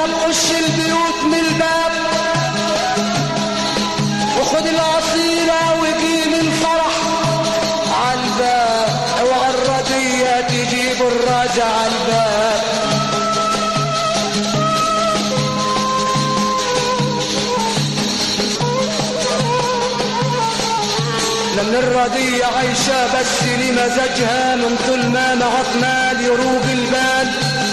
الباب خش البيوت من الباب وخد العصيرة وجيب الفرح عالباب اوعى الردية تجيب الراجع عالباب لأن الردية عايشة بس لمزاجها من طول ما معك مال يروق البال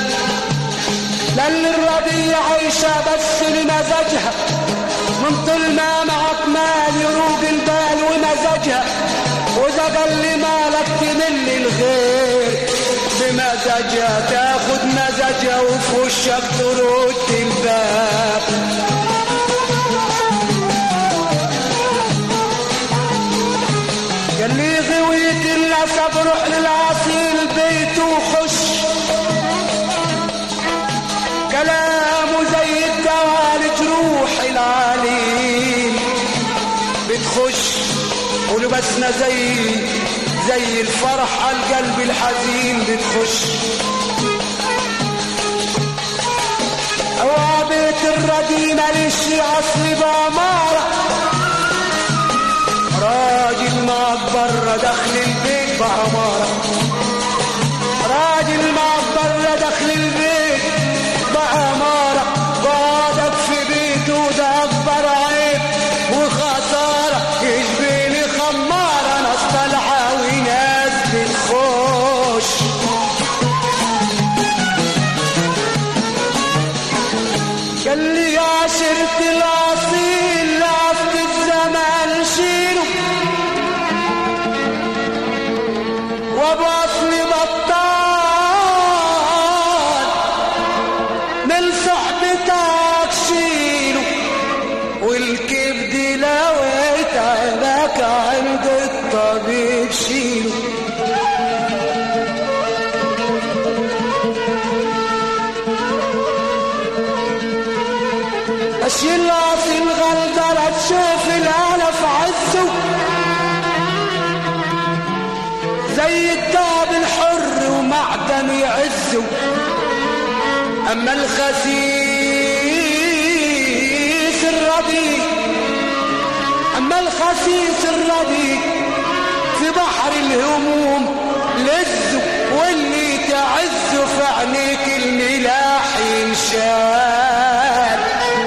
لأن الردية عايشة بس لمزاجها من طول ما معك مال يروق البال ومزاجها وإذا قال لي مالك تمل الغير بمزاجها تاخد مزاجها وفي وشك ترد الباب قال لي غويت النسب روح للعصير البيت وخش كلامه زي الدواء لجروح العليل بتخش ولبسنا زي زي الفرح على القلب الحزين بتخش اوعى بيت الردي ماليش اصل باماره راجل معك برا دخل البيت بعمارة راجل معك برا دخل البيت بعمارة بعدك في بيته ده أكبر عيب وخسارة يشبيني خمارة ناس طالعة وناس بتخش قال لي عشرة الأصيل لعبت الزمان شيله وابو اصل بطال من صحبتك شيله والكبد لو اتعبك عند الطبيب شيله اشيل اصل غلطة تشوف الالف عزه زي الدهب الحر ومعدن يعزه اما الخسيس الرديء اما الخسيس الرديء في بحر الهموم لزه واللي تعزه في عينيك الملاح ينشال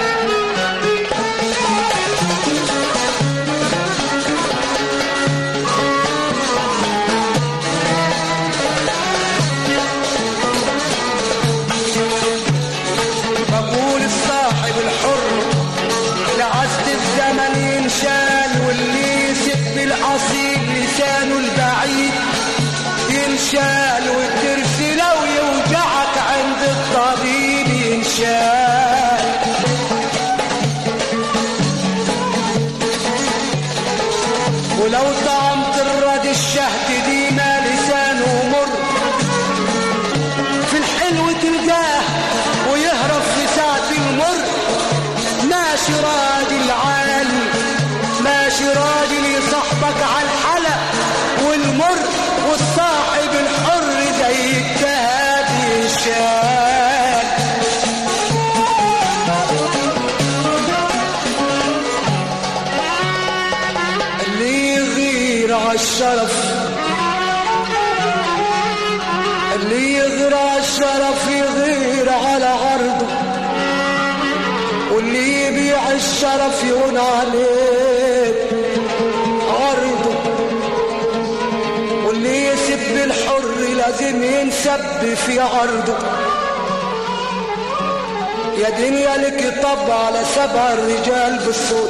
بقول الصاحب الحر لعزة الزمن ينشال واللي يسب الأصيل لسانه البعيد ينشال والترس لو يوجعك عند الطبيب ينشال ولو طعمت الرد الشهد ديما لسانه مر في الحلو تلقاه ويهرب في ساعة المر ماشي راجل عال ماشي راجل يصاحبك على الحلق والمر والصاحب الحر زي الذهب يشال اللي يغير عالشرف اللي يغير عالشرف يغير على عرضه واللي يبيع الشرف يهون عليه عرضه واللي يسب الحر لازم ينسب في عرضه يا دنيا لك طب على سبع الرجال بالصوت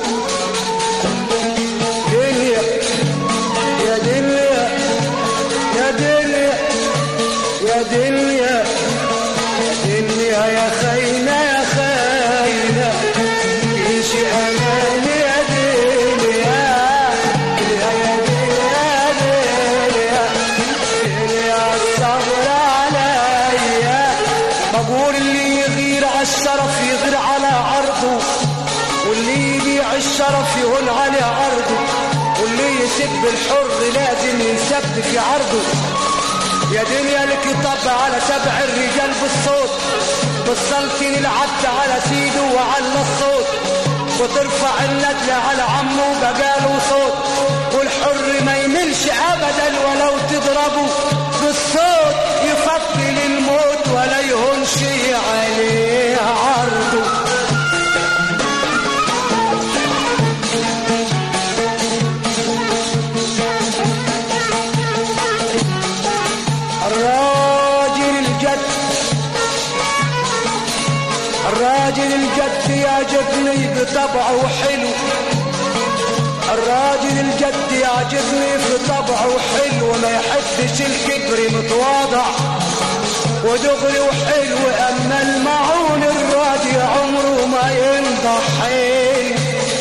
دنيا يا دنيا يا دنيا يا دنيا يا دنيا يا خاينة يا خاينة ايش امان يا دنيا يا يا دنيا دنيا دنيا الصبر عليا بقول اللي يغير على الشرف يغير على عرضه واللي يبيع الشرف يهون على عرضه واللي يسب الحر لازم ينسب في عرضه يا دنيا لك طب على سبع الرجال بالصوت بالسلطين العبد على سيده وعلى الصوت وترفع الندلة على عمه بقاله صوت والحر ما يملش ابدا ولو تضربه بالصوت يفضل الموت ولا يهونش عليه عرضه الراجل الجد الراجل الجد يعجبني بطبعه حلو الراجل الجد يعجبني في طبعه حلو ما يحبش الكبر متواضع ودغري وحلو اما المعون الراجل عمره ما ينضحي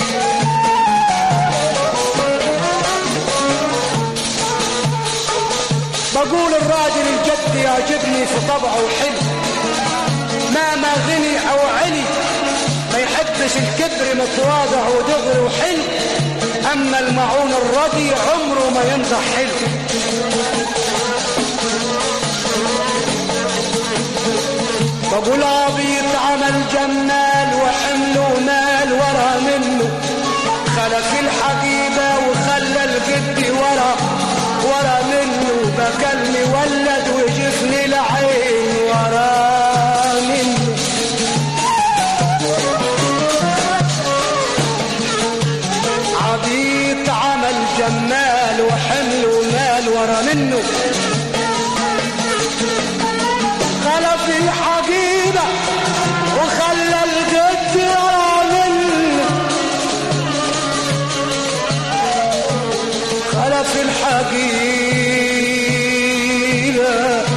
بقول الراجل الجد يعجبني في طبعه حلو ما ما غني او علي ما يحبش الكبر متواضع ودغري وحلو اما المعون الردي عمره ما ينضح حلو بقول عبيط عمل جمال وحمله مال ورا منه خلف الحقيبة وخلى الجد ورا ورا منه بكلمي ولد وجفني العين ورا منه عبيط عمل جمال وحمل ومال ورا منه خلف الحقيبة وخلى الجد ورا منه خلف الحقيبة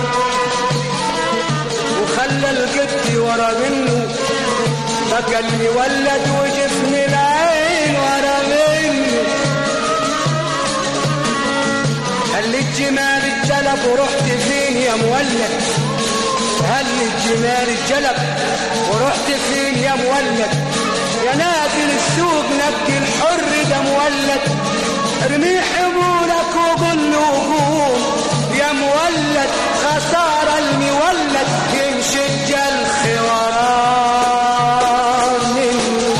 وخلى الجد ورا منه بقى اللي ولد وجفني العين ورا منه هل الجمال الجلب ورحت فين يا مولد هل الجمال الجلب ورحت فين يا مولد يا نازل السوق نبكي الحر ده مولد ارمي حمولك وقول له قوم يا مولد خسارة المولد يمشي الجلخ وراه منه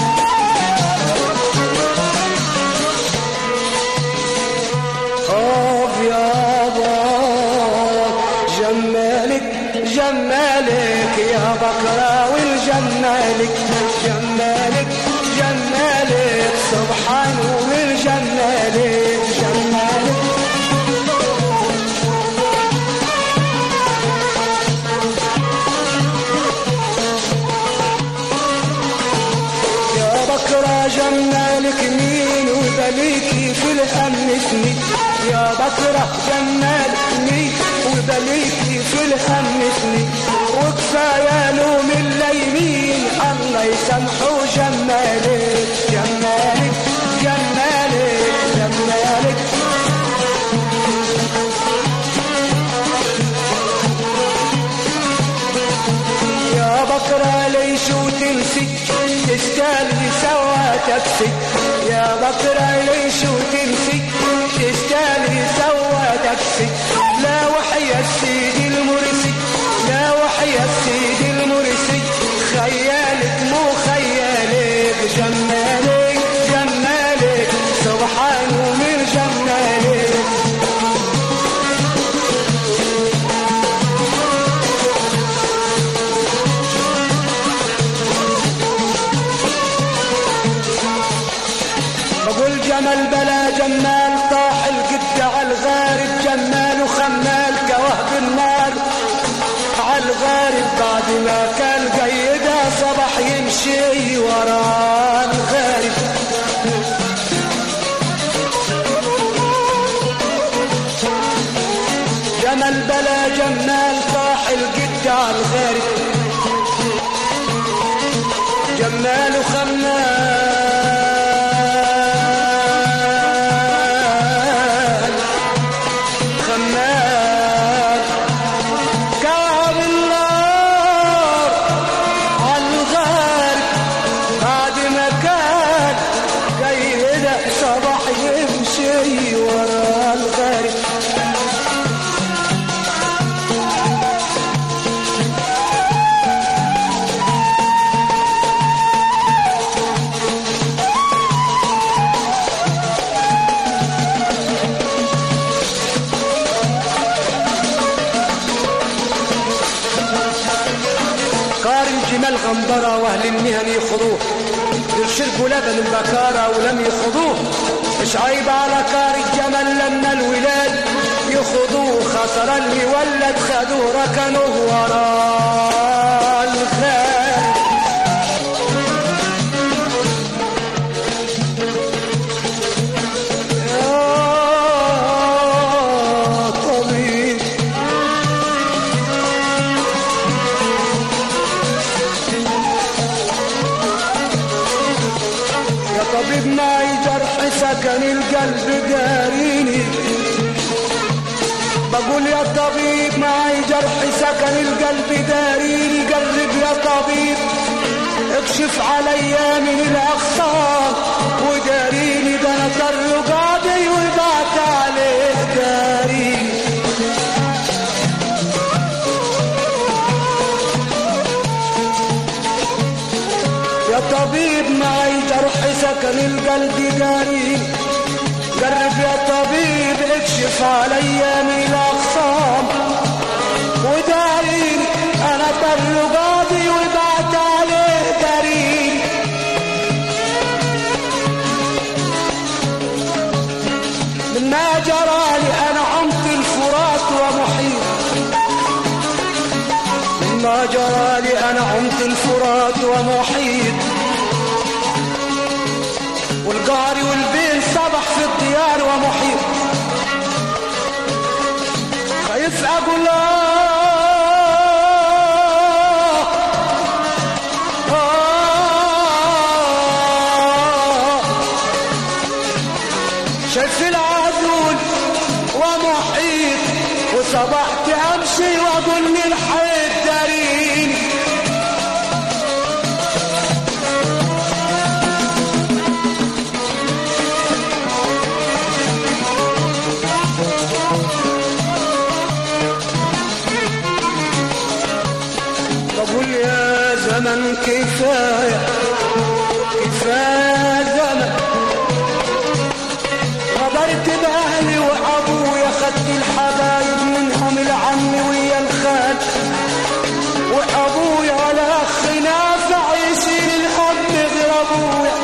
خوف يا بابا جمالك جمالك يا بكرة والجمالك جمالك جمالك سبحان والجمالك جمالك يا بكرة جمالك مين وبليكي في الهم سنين يا بكرة جمالك مين وبليكي في الهم سنين وكفاية لوم الليمين الله يسامحه جمالك جمالك جمالك جمالك يا بكرة ليش وتنسي تستاهلي سوا تكسي يا بكرة ليش وتنسي تستاهلي سوا تكسي لا وحيا السيد المرسي لا وحيا السيد المرسي خيالك مو خيالك جمالك جمالك سبحان من جمالك بقول جمل بلا جمال طاح القد على الغارب جمال وخمال كوهب النار على الغارب بعد ما كان قيدها صبح يمشي ورا الغارب جمل بلا جمال طاح القد على الغارب جمال وخمال خمال كعب النار على الغارب بعد ما كان جاي هنا صباح يمشي ورا الغارب مال غندرة واهل المهن يخضوه دول شربوا لبن البكارة ولم يخضوه مش عيب على كار الجمل لما الولاد يخضوه خسر اللي ولد خدوه ركنوه ورا الخير يا طبيب يا طبيب معي جرح سكن القلب داريني بقول يا طبيب معي جرح سكن القلب داريني قرب يا طبيب اكشف عليا من الاخطار وداريني ده انا طر قاضي وبعت عليه داريني يا طبيب معي جرح سكن القلب داري قرب يا طبيب اكشف عليا من الاخصام وداري انا طر قاضي وبعت عليه داري مما جرالي انا عمت الفرات ومحيط مما جرالي انا عمت الفرات ومحيط والقاري والبين صبح في الديار ومحيط خايف اقول آه شايف العدول ومحيط وصبحت امشي واقول للحيط داريني بقول يا زمن كفايه كفايه زمن غدرت بأهلي وأبويا خدت الحبايب منهم العم ويا الخال وأبويا ولا أخ نافع يشيل الهم غير أبويا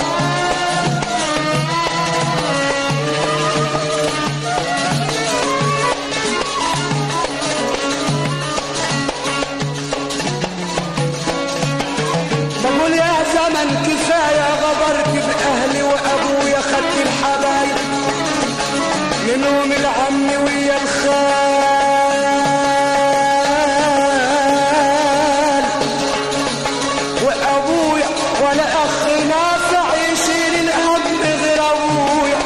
بقول يا زمن كفاية غدرت بأهلي وأبويا خدت الحبايب منهم العم ويا الخال وأبويا ولا أخ نافع يشيل الهم غير أبويا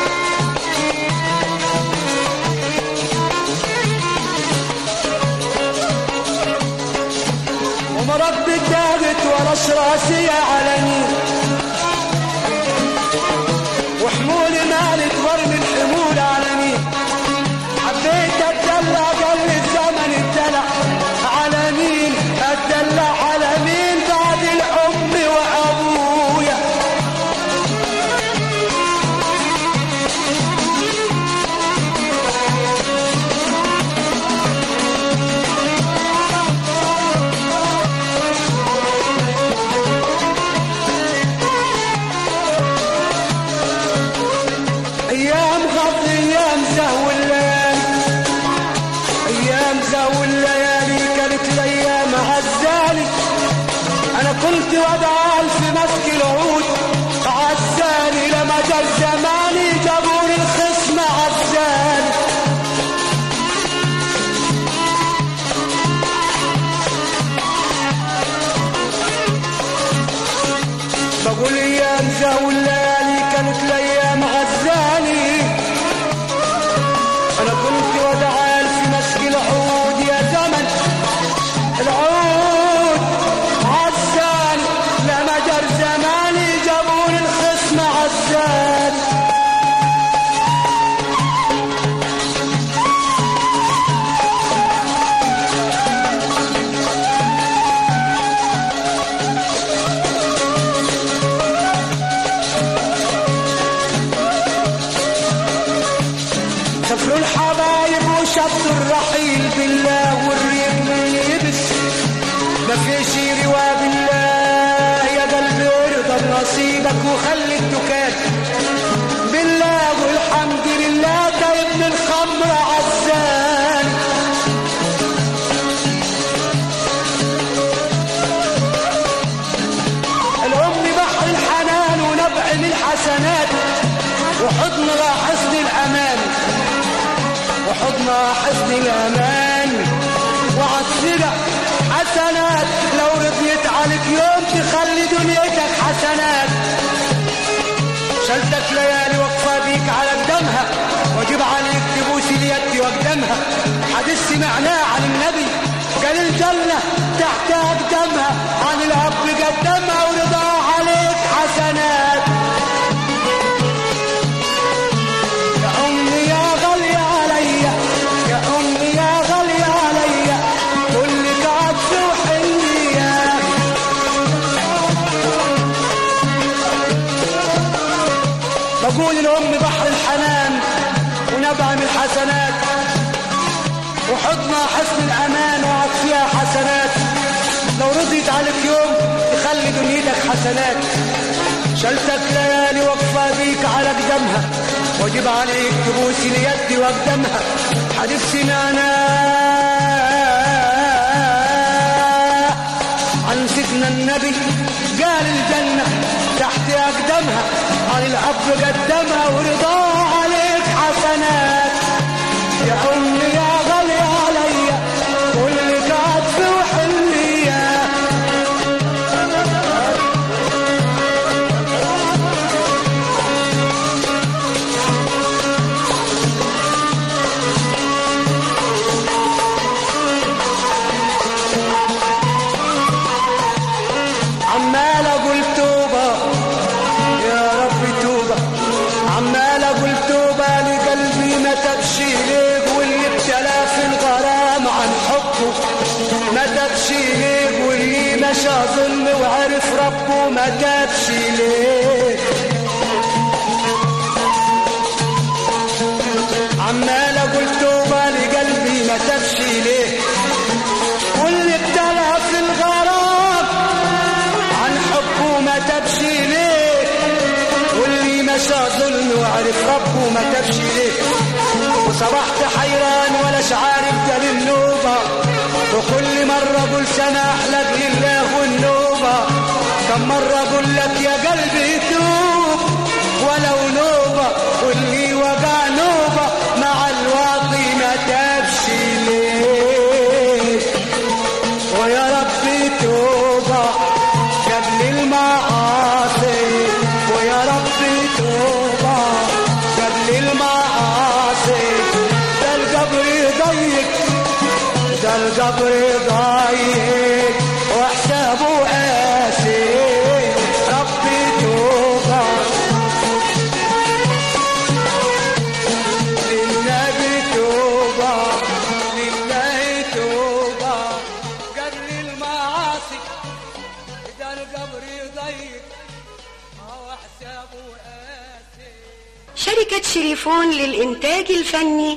ومرض دابت ورش راسي يا علني وحمول مال اكبر من حمول عالمي حبيت اتدلع قال الزمن اتدلع على مين اتدلع على مين بعد الام وابويا ايام غض ايام زهو الليالي ايام زهو الليالي كانت الايام عزالي انا كنت ودعال في مسك العود عزالي لما جا زماني جابوني الخصم عزالي بقول ايام زهو الليالي كانت الايام غزالي انا كنت ودعال في مسك العود يا زمن العود عزالي لما جر زماني جابوني الخصم عزالي وخلي الدكان بالله والحمد لله ده ابن الخمر عزان الأم بحر الحنان ونبع من الحسنات وحضنها حسن الأمان وحضنها حسن الأمان وعطفها حسنات لو رضيت عليك يوم تخلي دنيتك حسنات شلتك ليالي واقفة بيك على قدامها واجب عليك تبوس اليد واقدامها حديث سمعناه عن النبي قال الجنة تحت أقدامها عن الأب قدامها ورضاه عليك حسنات يا أمي يا غالية عليا يا أمي يا غالية عليا كلك عطف وحنية بقول الأم بحر الحنان ونبع من الحسنات وحضنها حسن الأمان وعطفها حسنات لو رضيت عليك يوم تخلي دنيتك حسنات شلتك ليالي واقفة بيك على قدمها واجب عليك تبوس اليد واقدمها حديث سنانا عن سيدنا النبي قال الجنة تحت أقدمها عن الأب قدمها ورضاه عليك حسنات يا أمي يا غالية عليا كلك عطف وحنية عمال اقول توبه يا رب توبه عمال اقول توبه لقلبي ما تبشي ليك واللي ابتلى في الغرام عن حبه ما تبشي ليك واللي مشى ظلم وعرف ربه ما تبشي ليك عمال اقول توبه لقلبي ما تبشي ليه واللي ابتلى في الغرام عن حبه ما تبشي ليه واللي مشى ظلم وعرف ربه ما تبشي ليه وصبحت حيران ولاش عارف ده النوبة وكل مرة اقول سماح لك لله والنوبة كم مرة اقول لك يا قلبي توب ولو نوبة واللي وقع نوبة مع الواطي ما تبشي ليه ويا ربي توبة قبل المعاصي ويا ربي توبة قبل المعاصي ده القبر ضيق ده القبر ضيق وحسابه قاسي ربي توبة للنبي توبة لله توبة قبل المعاصي ده القبر ضيق وحسابه قاسي شركة شريفون للإنتاج الفني